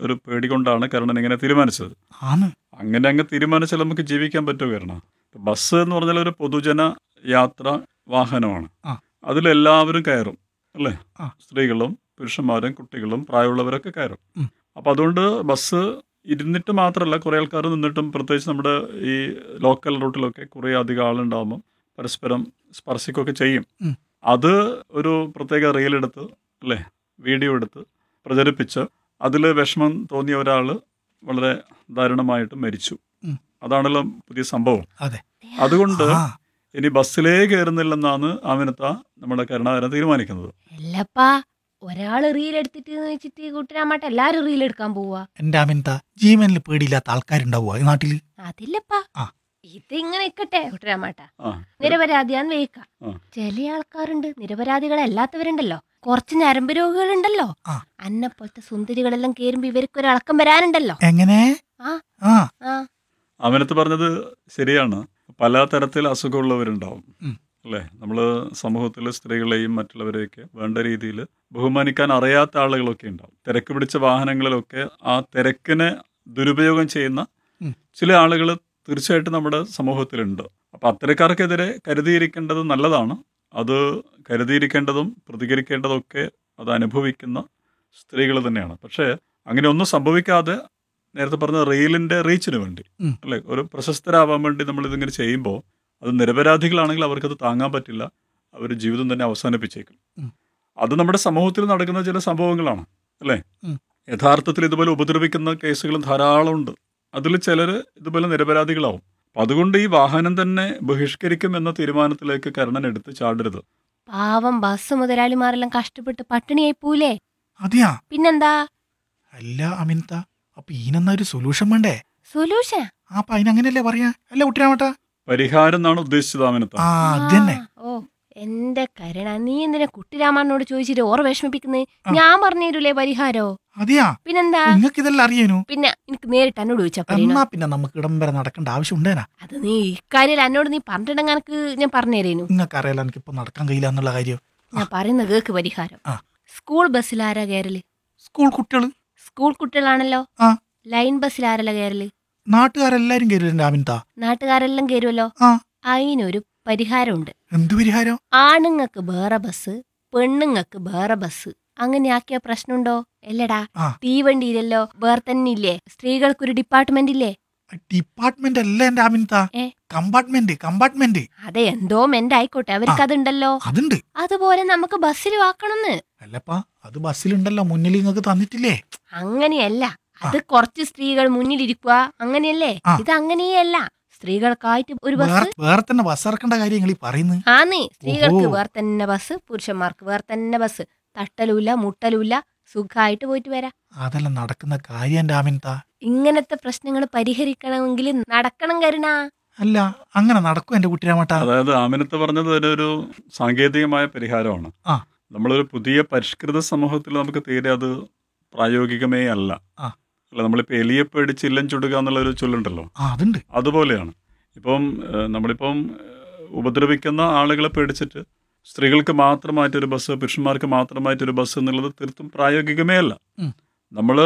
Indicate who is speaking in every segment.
Speaker 1: ഒരു പേടി കൊണ്ടാണ് കരുണൻ ഇങ്ങനെ തീരുമാനിച്ചത്
Speaker 2: ആണ്
Speaker 1: അങ്ങനെ അങ്ങ് തീരുമാനിച്ചാൽ നമുക്ക് ജീവിക്കാൻ പറ്റുമോ കരുണ ബസ് എന്ന് പറഞ്ഞാൽ ഒരു പൊതുജന യാത്ര വാഹനമാണ്
Speaker 2: ആ.
Speaker 1: അതിലെല്ലാവരും കയറും അല്ലേ
Speaker 2: ആ.
Speaker 1: സ്ത്രീകളും പുരുഷന്മാരും കുട്ടികളും പ്രായമുള്ളവരൊക്കെ കയറും
Speaker 2: ഉം.
Speaker 1: അപ്പം അതുകൊണ്ട് ബസ് ഇരുന്നിട്ട് മാത്രമല്ല കുറേ ആൾക്കാർ നിന്നിട്ടും പ്രത്യേകിച്ച് നമ്മുടെ ഈ ലോക്കൽ റൂട്ടിലൊക്കെ കുറേ അധികം ആളുണ്ടാകുമ്പോൾ പരസ്പരം സ്പർശിക്കുകയൊക്കെ ചെയ്യും
Speaker 2: ഉം.
Speaker 1: അത് ഒരു പ്രത്യേക റീലെടുത്ത് അല്ലേ വീഡിയോ എടുത്ത് പ്രചരിപ്പിച്ച് അതിൽ വിഷമം തോന്നിയ ഒരാൾ വളരെ ദാരുണമായിട്ട് മരിച്ചു
Speaker 2: ഉം.
Speaker 1: അതാണല്ലോ പുതിയ സംഭവം
Speaker 2: അതെ
Speaker 1: അതുകൊണ്ട്
Speaker 2: ആ
Speaker 1: ഇനി ബസ്സിലേ കയറുന്നില്ലെന്നാണ് ആമിനത്ത നമ്മുടെ കരുണാകരൻ തീരുമാനിക്കുന്നത്
Speaker 3: അല്ലപ്പാ ഒരാള് റീൽ എടുത്തിട്ട് വെച്ചിട്ട് കുട്ടരാമാട്ട എല്ലാരും റീൽ എടുക്കാൻ പോവാ
Speaker 2: എന്റെ അമിൻത ജീവനിൽ പേടിയില്ലാത്ത ആൾക്കാരുണ്ടാവുക ഈ നാട്ടില്
Speaker 3: അതില്ലപ്പാ
Speaker 2: ആ.
Speaker 3: ഇത് ഇങ്ങനെ നിക്കട്ടെ കുട്ടരാമാട്ട
Speaker 1: ആ
Speaker 3: നിരപരാധിയാന്ന് വേക്ക
Speaker 1: ആ.
Speaker 3: ചില ആൾക്കാരുണ്ട് നിരപരാധികളല്ലാത്തവരുണ്ടല്ലോ കുറച്ച് ഞരമ്പ് രോഗികളുണ്ടല്ലോ
Speaker 2: ആ.
Speaker 3: അന്നെ പോലത്തെ സുന്ദരികളെല്ലാം കേറുമ്പോ ഇവർക്ക് ഒരു ഇളക്കം വരാനുണ്ടല്ലോ
Speaker 2: എങ്ങനെ
Speaker 3: ആ.
Speaker 2: ആ
Speaker 3: ആ
Speaker 1: ആമിനത്ത് പറഞ്ഞത് ശരിയാണ് പല തരത്തിൽ അസുഖമുള്ളവരുണ്ടാവും
Speaker 2: ഉം.
Speaker 1: അല്ലേ നമ്മൾ സമൂഹത്തിൽ സ്ത്രീകളെയും മറ്റുള്ളവരെയൊക്കെ വേണ്ട രീതിയിൽ ബഹുമാനിക്കാൻ അറിയാത്ത ആളുകളൊക്കെ ഉണ്ടാവും തിരക്ക് പിടിച്ച വാഹനങ്ങളിലൊക്കെ ആ തിരക്കിനെ ദുരുപയോഗം ചെയ്യുന്ന
Speaker 2: ഉം.
Speaker 1: ചില ആളുകൾ തീർച്ചയായിട്ടും നമ്മുടെ സമൂഹത്തിലുണ്ട് അപ്പം അത്തരക്കാർക്കെതിരെ കരുതിയിരിക്കേണ്ടത് നല്ലതാണ് അത് കരുതിയിരിക്കേണ്ടതും പ്രതികരിക്കേണ്ടതൊക്കെ അത് അനുഭവിക്കുന്ന സ്ത്രീകൾ തന്നെയാണ് പക്ഷേ അങ്ങനെ ഒന്നും സംഭവിക്കാതെ നേരത്തെ പറഞ്ഞ റീലിന്റെ റീച്ചിന് വേണ്ടി
Speaker 2: ഉം.
Speaker 1: അല്ലെ ഒരു പ്രശസ്തരാവാൻ വേണ്ടി നമ്മൾ ഇതിങ്ങനെ ചെയ്യുമ്പോൾ അത് നിരപരാധികളാണെങ്കിൽ അവർക്കത് താങ്ങാൻ പറ്റില്ല അവർ ജീവിതം തന്നെ അവസാനിപ്പിച്ചേക്കും
Speaker 2: ഉം.
Speaker 1: അത് നമ്മുടെ സമൂഹത്തിൽ നടക്കുന്ന ചില സംഭവങ്ങളാണ് അല്ലേ
Speaker 2: ഉം.
Speaker 1: യഥാർത്ഥത്തിൽ ഇതുപോലെ ഉപദ്രവിക്കുന്ന കേസുകളും ധാരാളം ഉണ്ട് അതിൽ ചിലർ ഇതുപോലെ നിരപരാധികളാവും അപ്പം അതുകൊണ്ട് ഈ വാഹനം തന്നെ ബഹിഷ്കരിക്കും എന്ന തീരുമാനത്തിലേക്ക് കരുണൻ എടുത്ത് ചാടരുത്
Speaker 3: പാവം ബസ് മുതലാളിമാരെല്ലാം കഷ്ടപ്പെട്ട് പട്ടിണിയായി പോലേ
Speaker 2: അതെയാ
Speaker 3: പിന്നെന്താ
Speaker 2: അല്ല അമിൻത അപ്പൊ ഈനെന്നാ ഒരു സൊല്യൂഷൻ വേണ്ടേ
Speaker 3: സൊല്യൂഷൻ
Speaker 2: ആ അപ്പൊ അതിനങ്ങനെയല്ലേ പറയാ അല്ല കുട്ടിരാമട്ട
Speaker 1: പരിഹാരം എന്നാണ് ഉദ്ദേശിച്ചത് അവനത്ത്
Speaker 2: ആ അത് തന്നെ
Speaker 3: ഓ എന്റെ കരുണ നീ എന്തിനാ കുട്ടിരാമനോട് ചോദിച്ചിട്ട് ഓർ വിഷമിപ്പിക്കുന്നത്
Speaker 2: ആ.
Speaker 3: ഞാൻ പറഞ്ഞു തരൂലേ പരിഹാരോ
Speaker 2: അതെയാ
Speaker 3: പിന്നെന്താ
Speaker 2: നിങ്ങൾക്ക് ഇതെല്ലാം അറിയാനു
Speaker 3: പിന്നെ എനിക്ക് നേരിട്ട് എന്നോട് ചോദിച്ചാ പറയണോ
Speaker 2: എന്നാ പിന്നെ നമുക്ക് ഇടം വരെ നടക്കേണ്ട ആവശ്യം ഉണ്ടേനാ
Speaker 3: അത് നീ ഇക്കാര്യം എന്നോട് നീ പറഞ്ഞിട്ടുണ്ടെങ്കിൽ എനിക്ക് ഞാൻ പറഞ്ഞു തരേനു
Speaker 2: നിങ്ങൾക്ക് അറിയാലോ എനിക്കിപ്പോ നടക്കാൻ കഴിയില്ല എന്നുള്ള കാര്യം
Speaker 3: ഞാൻ പറയുന്ന കേക്ക് പരിഹാരം
Speaker 2: ആ.
Speaker 3: സ്കൂൾ ബസ്സിൽ ആരാ കയറല്
Speaker 2: സ്കൂൾ കുട്ടികള്
Speaker 3: സ്കൂൾ കുട്ടികളാണല്ലോ
Speaker 2: ആ.
Speaker 3: ലൈൻ ബസ്സിൽ ആരല്ല കയറല്
Speaker 2: നാട്ടുകാരെല്ലാരും കയറില്ല അമിൻത
Speaker 3: നാട്ടുകാരെല്ലാം കയറുമല്ലോ
Speaker 2: ആ.
Speaker 3: അതിനൊരു പരിഹാരമുണ്ട്
Speaker 2: എന്ത് പരിഹാരം
Speaker 3: ആണുങ്ങൾക്ക് വേറെ ബസ് പെണ്ണുങ്ങൾക്ക് വേറെ ബസ് അങ്ങനെ ആക്കിയ പ്രശ്നമുണ്ടോ അല്ലടാ
Speaker 2: ആ.
Speaker 3: തീവണ്ടിയിലല്ലോ വേറെ തന്നെ ഇല്ലേ സ്ത്രീകൾക്കൊരു ഡിപ്പാർട്ട്മെന്റ് ഇല്ലേ
Speaker 2: ഡിപ്പാർട്ട്മെന്റ് അല്ല എന്റെ അമിൻത
Speaker 3: ഏ?
Speaker 2: കമ്പാർട്ട്മെന്റ് കമ്പാർട്ട്മെന്റ്
Speaker 3: അതെ എന്തോ മെന്റ് ആയിക്കോട്ടെ അവർക്ക് അതുണ്ടല്ലോ
Speaker 2: അതുണ്ട്
Speaker 3: അതുപോലെ നമുക്ക് ബസ്സിലും ആക്കണമെന്ന്
Speaker 2: അല്ലപ്പാ അത് ബസ്സിലുണ്ടല്ലോ മുന്നിൽ നിങ്ങൾക്ക് തന്നിട്ടില്ലേ
Speaker 3: അങ്ങനെയല്ല അത് കുറച്ച് സ്ത്രീകൾ മുന്നിലിരിക്കുക അങ്ങനെയല്ലേ
Speaker 2: ആ.
Speaker 3: ഇത് അങ്ങനെയല്ല സ്ത്രീകൾക്കായിട്ട് ഒരു ബസ്
Speaker 2: വേറെ വേറെ തന്നെ ബസ് ഇറക്കേണ്ട കാര്യം നിങ്ങൾ ഈ പറയുന്നത്
Speaker 3: ആന്നേ സ്ത്രീകൾക്ക്
Speaker 2: ഓഹോ.
Speaker 3: വേറെ തന്നെ ബസ് പുരുഷന്മാർക്ക് വേറെ തന്നെ ബസ് തട്ടലുമില്ല മുട്ടലുമില്ല സുഖമായിട്ട് പോയിട്ട് വരാം
Speaker 2: അതെല്ലാം നടക്കുന്ന കാര്യം എന്റെ അമിൻത
Speaker 3: ഇങ്ങനത്തെ പ്രശ്നങ്ങൾ പരിഹരിക്കണമെങ്കിൽ നടക്കണം കരുണ
Speaker 2: അല്ല അങ്ങനെ നടക്കും എന്റെ കുട്ടിരാമട്ട
Speaker 1: അതായത് ആമിനത്ത് പറഞ്ഞത് ഒരു സാങ്കേതികമായ പരിഹാരമാണ്
Speaker 2: ആ.
Speaker 1: നമ്മളൊരു പുതിയ പരിഷ്കൃത സമൂഹത്തിൽ നമുക്ക് തീരെ അത് പ്രായോഗികമേ അല്ല
Speaker 2: ആ.
Speaker 1: അല്ല നമ്മളിപ്പോൾ എലിയെ പേടിച്ച് ഇല്ലം ചുടുക എന്നുള്ളൊരു ചൊല്ലുണ്ടല്ലോ
Speaker 2: ആ അതുണ്ട്
Speaker 1: അതുപോലെയാണ് ഇപ്പം ഏഹ്, നമ്മളിപ്പം ഏഹ്, ഉപദ്രവിക്കുന്ന ആളുകളെ പേടിച്ചിട്ട് സ്ത്രീകൾക്ക് മാത്രമായിട്ടൊരു ബസ് പുരുഷന്മാർക്ക് മാത്രമായിട്ടൊരു ബസ് എന്നുള്ളത് തീർത്തും പ്രായോഗികമേ അല്ല
Speaker 2: ഉം.
Speaker 1: നമ്മൾ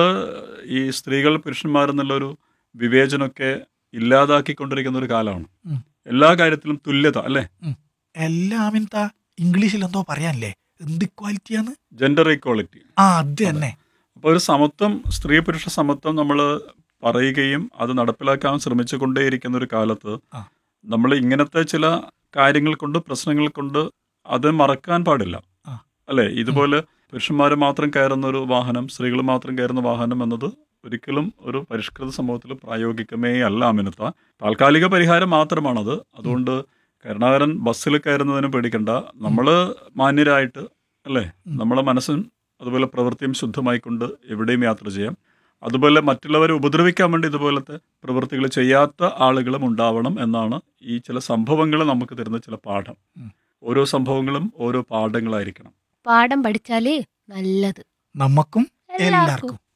Speaker 1: ഈ സ്ത്രീകൾ പുരുഷന്മാരെന്നുള്ളൊരു വിവേചനമൊക്കെ ഇല്ലാതാക്കിക്കൊണ്ടിരിക്കുന്ന ഒരു കാലമാണ്
Speaker 2: ഉം.
Speaker 1: എല്ലാ കാര്യത്തിലും തുല്യത അല്ലേ
Speaker 2: എല്ലാ അമിൻത ഇംഗ്ലീഷിൽ എന്തോ പറയാനല്ലേ എന്ത് ഇക്വാലിറ്റിയാന്ന്
Speaker 1: ജെൻഡർ ഈക്വാളിറ്റി
Speaker 2: ആ അത് തന്നെ
Speaker 1: അപ്പോൾ ഒരു സമത്വം സ്ത്രീ പുരുഷ സമത്വം നമ്മൾ പറയുകയും അത് നടപ്പിലാക്കാൻ ശ്രമിച്ചു കൊണ്ടേയിരിക്കുന്ന ഒരു കാലത്ത്
Speaker 2: ആ.
Speaker 1: നമ്മൾ ഇങ്ങനത്തെ ചില കാര്യങ്ങൾ കൊണ്ട് പ്രശ്നങ്ങൾ കൊണ്ട് അത് മറക്കാൻ പാടില്ല
Speaker 2: ആ.
Speaker 1: അല്ലേ ഇതുപോലെ പുരുഷന്മാർ മാത്രം കയറുന്ന ഒരു വാഹനം സ്ത്രീകൾ മാത്രം കയറുന്ന വാഹനം എന്നത് ഒരിക്കലും ഒരു പരിഷ്കൃത സമൂഹത്തിൽ പ്രായോഗികമേ അല്ല അമിനത്ത താൽക്കാലിക പരിഹാരം മാത്രമാണത് അതുകൊണ്ട് കരുണാകരൻ ബസ്സിൽ കയറുന്നതിന് പേടിക്കണ്ട നമ്മൾ മാന്യരായിട്ട് അല്ലേ
Speaker 2: ഉം.
Speaker 1: നമ്മളെ മനസ്സും അതുപോലെ പ്രവൃത്തിയും ശുദ്ധമായിക്കൊണ്ട് എവിടെയും യാത്ര ചെയ്യാം അതുപോലെ മറ്റുള്ളവരെ ഉപദ്രവിക്കാൻ വേണ്ടി ഇതുപോലത്തെ പ്രവൃത്തികൾ ചെയ്യാത്ത ആളുകളും ഉണ്ടാവണം എന്നാണ് ഈ ചില സംഭവങ്ങൾ നമുക്ക് തരുന്ന ചില പാഠം
Speaker 2: ഉം.
Speaker 1: ഓരോ സംഭവങ്ങളും ഓരോ പാഠങ്ങളായിരിക്കണം
Speaker 3: പാഠം പഠിച്ചാല് നല്ലത്
Speaker 2: നമുക്കും
Speaker 3: എല്ലാവർക്കും
Speaker 2: എല്ലാവർക്കും